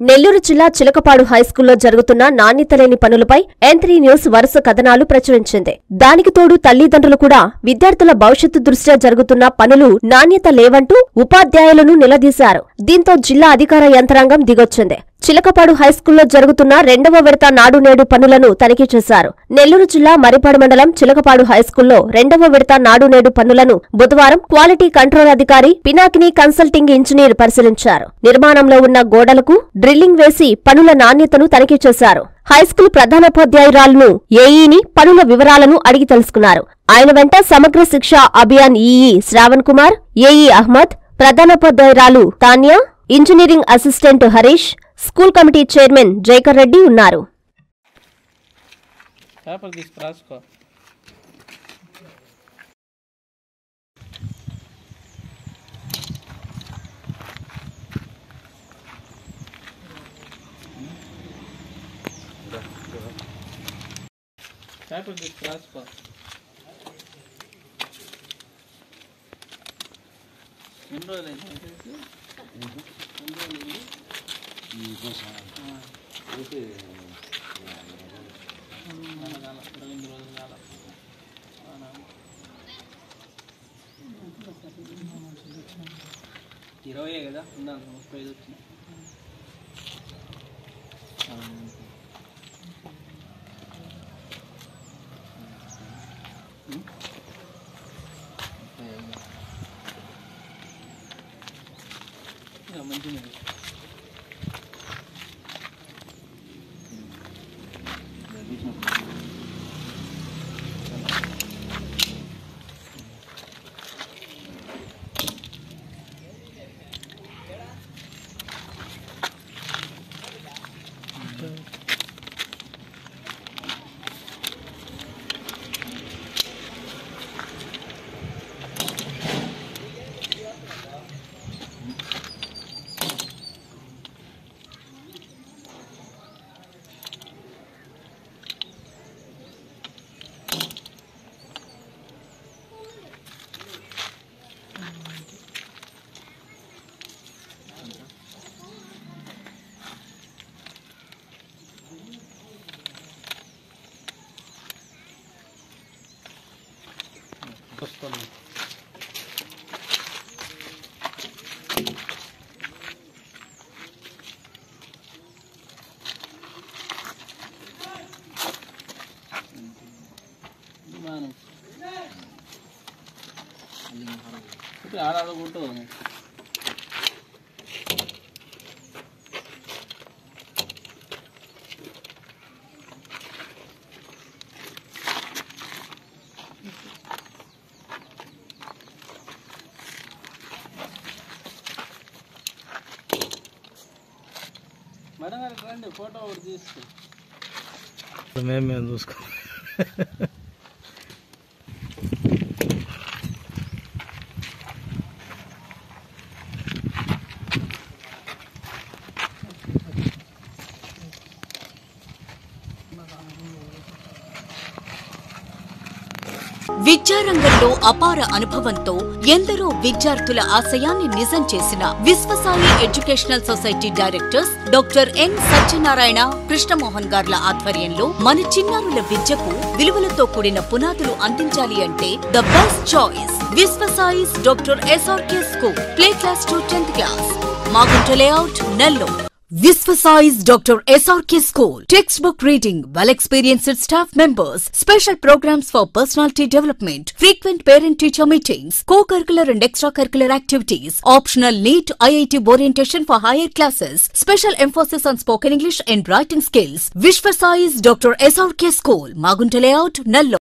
నెల్లూరు జిల్లా చిలకపాడు హైస్కూల్లో జరుగుతున్న నాణ్యత లేని పనులపై ఎంత్రీ న్యూస్ వరుస కథనాలు ప్రచురించింది దానికి తోడు తల్లిదండ్రులు కూడా విద్యార్థుల భవిష్యత్తు దృష్ట్యా జరుగుతున్న పనులు నాణ్యత లేవంటూ ఉపాధ్యాయులను నిలదీశారు దీంతో జిల్లా అధికార యంత్రాంగం దిగొచ్చింది చిలకపాడు హైస్కూల్లో జరుగుతున్న రెండవ విడత నాడు నేడు పనులను తనిఖీ చేశారు నెల్లూరు జిల్లా మరిపాడు మండలం చిలకపాడు హైస్కూల్లో రెండవ విడత నాడు నేడు పనులను బుధవారం క్వాలిటీ కంట్రోల్ అధికారి పినాకిని కన్సల్టింగ్ ఇంజనీర్ పరిశీలించారు నిర్మాణంలో ఉన్న గోడలకు డ్రిల్లింగ్ వేసి పనుల నాణ్యతను తనిఖీ చేశారు హైస్కూల్ ప్రధానోపాధ్యాయురాలను ఏఈని పనుల వివరాలను అడిగి తెలుసుకున్నారు ఆయన వెంట సమగ్ర శిక్ష అభియాన్ ఈఈ శ్రావణ్ కుమార్ ఏఈ అహ్మద్ ప్రధానోపాధ్యాయురాలు Tanya engineering assistant Harish school committee chairman Jaikar Reddy ఉన్నారు పేపర్ తీసుకు రాసుకో పేపర్ తీసుకు రాసుకో ఎన్ని రోజులు అయింది చేసి? ఎన్ని రోజులు అయింది? కాల, ఇరవై ఎనిమిది రోజులు కాల. అవునా? ఇరవై కదా ఉండాలి ముప్పై ఐదు వచ్చినాయి మంచిగా వస్తుంది విమానం ఇప్పుడు ఆడాడుకుంటూ మేడం గారు రండి ఫోటో ఒకటి తీసుకో మేము మేము చూసుకో విద్యారంగంలో అపార అనుభవంతో ఎందరో విద్యార్థుల ఆశయాన్ని నిజం చేసిన Vishwasai educational society directors doctor N Satyanarayana Krishnamohan గార్ల ఆధ్వర్యంలో మన చిన్నారుల విద్యకు విలువలతో కూడిన పునాదులు అందించాలి అంటే the best choice Vishwasai's doctor SRK school play class to tenth class Magunta layout Nellore Visvasize Dr. SRK School. Textbook reading, well experienced staff members, special programs for personality development, frequent parent teacher meetings, co curricular and extracurricular activities, optional NEET IIT orientation for higher classes, special emphasis on spoken English and writing skills. Visvasize Dr. SRK School, Magunta Layout, Nallo.